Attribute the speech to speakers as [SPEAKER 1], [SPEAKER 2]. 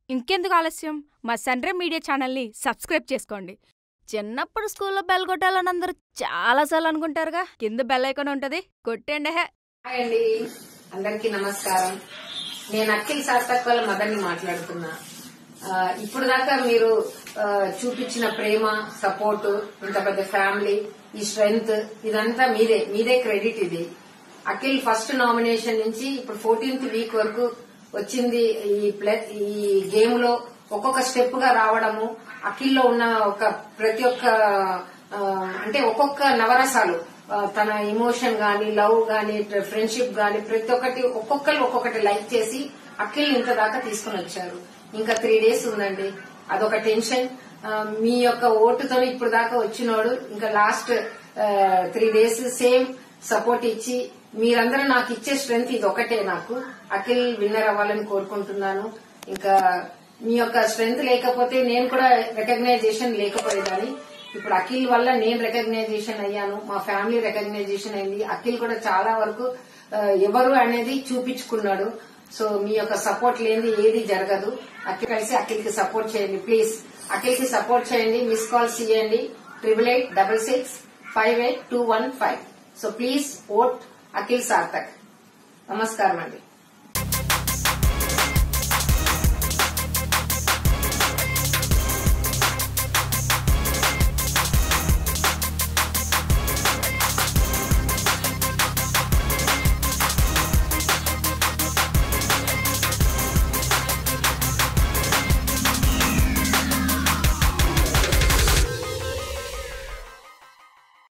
[SPEAKER 1] ఇంకెందుకు ఆలస్యం మా సన్రే మీడియా ఛానల్ని సబ్స్క్రైబ్ చేసుకోండి చిన్నప్పుడు స్కూల్లో బెల్ కొట్టాలని అందరూ చాలాసార్లు అనుకుంటారుగా కింద బెల్ ఐకాన్ ఉంటది కొట్టండి హే
[SPEAKER 2] హాయ్ అండి అందరికీ నమస్కారం నేను అఖిల్ సార్థక్ వాళ్ళ మదర్ని మాట్లాడుతున్నా ఆ, ఇప్పుడు దాకా మీరు ఆ, చూపించిన ప్రేమ సపోర్ట్ ఇంత పెద్ద ఫ్యామిలీ ఈ స్ట్రెంగ్త్ ఇదంతా మీదే మీదే క్రెడిట్ ఇది అఖిల్ ఫస్ట్ నామినేషన్ నుంచి ఇప్పుడు ఫోర్టీన్త్ వీక్ వరకు వచ్చింది ఈ ప్లే ఈ గేమ్ లో ఒక్కొక్క స్టెప్ గా రావడము అఖిల్లో ఉన్న ఒక ప్రతి ఒక్క ఆ, అంటే ఒక్కొక్క నవరసాలు ఆ, తన ఇమోషన్ గాని లవ్ గాని ఫ్రెండ్షిప్ గాని ప్రతి ఒక్కటి ఒక్కొక్కరు ఒక్కొక్కటి లైక్ చేసి అఖిల్ ఇంత దాకా తీసుకుని వచ్చారు ఇంకా త్రీ డేస్ ఉందండి అదొక టెన్షన్ ఆ, మీ యొక్క ఓటుతో ఇప్పుడు దాకా వచ్చినోడు ఇంకా last three days same support ఇచ్చి మీరందరూ నాకు ఇచ్చే స్ట్రెంగ్త్ ఇది ఒకటే నాకు అఖిల్ విన్నర్ అవ్వాలని కోరుకుంటున్నాను ఇంకా మీ యొక్క స్ట్రెంగ్త్ లేకపోతే నేను కూడా రికగ్నైజేషన్ లేకపోయేదాన్ని ఇప్పుడు అఖిల్ వల్ల నేను రికగ్నైజేషన్ అయ్యాను మా ఫ్యామిలీ రికగ్నైజేషన్ అయింది అఖిల్ కూడా చాలా వరకు ఆ, ఎవరు అనేది చూపించుకున్నాడు సో మీ యొక్క సపోర్ట్ లేనిది ఏది జరగదు అఖిల్ కలిసి అఖిల్ కి సపోర్ట్ చేయండి ప్లీజ్ అఖిల్ కి సపోర్ట్ చేయండి మిస్ కాల్స్ ఇవ్వండి triple eight double six five eight two one five so please vote Akhil Sarthak నమస్కారం అండి